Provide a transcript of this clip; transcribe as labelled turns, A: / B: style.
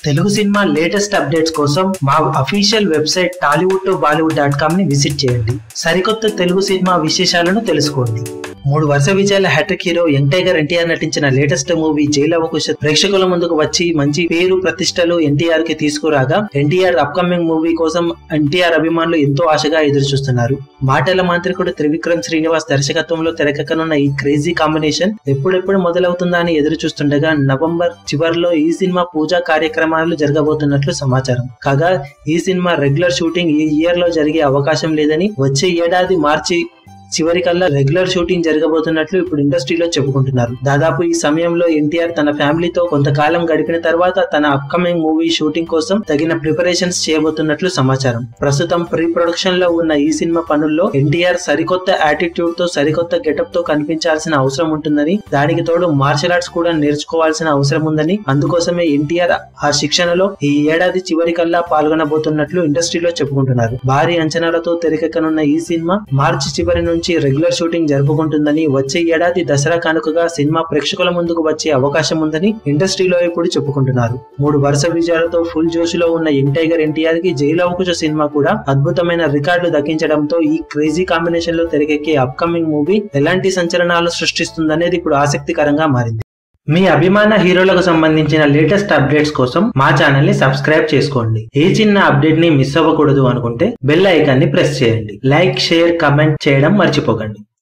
A: Telugu cinema latest updates కోసం మా official website Tollywood to Bollywood dot com ని visit చేయండి సరికొత్త తెలుగు సినిమా విశేషాలను తెలుసుకోండి మూడు వరుస విజయాల hat trick hero young tiger NTR నటించిన లేటెస్ట్ మూవీ జైలు అవకుశ ప్రేక్షకుల ముందుకు వచ్చి మంచి పేరు ప్రతిష్టలు ఎన్టీఆర్ కి తీసుకురాగా ఎన్టీఆర్ అప్కమింగ్ మూవీ కోసం ఎన్టీఆర్ అభిమానులు ఎంతో ఆశగా ఎదురు చూస్తున్నారు మాటల మాంత్రికుడు త్రివిక్రమ్ శ్రీనివాస్ దర్శకత్వంలో తెరకెక్కనున్న ఈ క్రేజీ కాంబినేషన్ ఎప్పుడెప్పుడు మొదలవుతుందా అని ఎదురు చూస్తుండగా నవంబర్ చివరిలో ఈ సినిమా పూజా కార్యక్రమాలు జరగబోతున్నట్లు సమాచారం కాగా ఈ సినిమా రెగ్యులర్ షూటింగ్ ఈ ఇయర్ లో జరిగే అవకాశం లేదని వచ్చే ఏడాది మార్చి చివరికల్లా రెగ్యులర్ షూటింగ్ జరగబోతున్నట్లు ఇప్పుడు ఇండస్ట్రీలో చెప్పుకుంటున్నారు దాదాపు ఈ సమయంలో ఎన్టీఆర్ తన ఫ్యామిలీతో కొంతకాలం గడిపిన తర్వాత తన అప్కమింగ్ మూవీ షూటింగ్ కోసం తగిన ప్రిపరేషన్స్ చేయబోతున్నట్లు సమాచారం ప్రస్తుతం ప్రీ ప్రొడక్షన్ లో ఉన్న ఈ సినిమా పనుల్లో ఎన్టీఆర్ సరికొత్త యాటిట్యూడ్ తో సరికొత్త గెటప్ తో కనిపించాల్సిన అవసరం ఉంటుందని దానికి తోడు మార్షల్ ఆర్ట్స్ కూడా నేర్చుకోవాల్సిన అవసరం ఉందని అందుకోసమే ఎన్టీఆర్ ఆ శిక్షణలో ఈ ఏడాది చివరికల్లా పాల్గొనబోతున్నట్లు ఇండస్ట్రీలో చెప్పుకుంటున్నారు భారీ అంచనాలతో తెరకెక్కనున్న ఈ సినిమా మార్చి చివరి నుంచి రెగ్యులర్ షూటింగ్ జరుపుకుంటుందని వచ్చే ఏడాది దసరా కానుకగా సినిమా ప్రేక్షకుల ముందుకు వచ్చే అవకాశం ఉందని ఇండస్ట్రీలో ఇప్పుడు చెప్పుకుంటున్నారు మూడు వరుస విజయాలతో ఫుల్ జోషులో ఉన్న యంగ్ టైగర్ ఎన్టీఆర్ కి జైలు అవకుశ సినిమా కూడా అద్భుతమైన రికార్డులు దక్కించడంతో ఈ క్రేజీ కాంబినేషన్ లో తెరకెక్కే అప్కమింగ్ మూవీ ఎలాంటి సంచలనాలు సృష్టిస్తుందనేది ఇప్పుడు ఆసక్తికరంగా మారింది మీ అభిమాన హీరోలకు సంబంధించిన లేటెస్ట్ అప్డేట్స్ కోసం మా ఛానల్ ని సబ్స్క్రైబ్ చేసుకోండి ఏ చిన్న అప్డేట్ ని మిస్ అవ్వకూడదు అనుకుంటే బెల్ ఐకాన్ ని ప్రెస్ చేయండి లైక్ షేర్ కమెంట్ చేయడం మర్చిపోకండి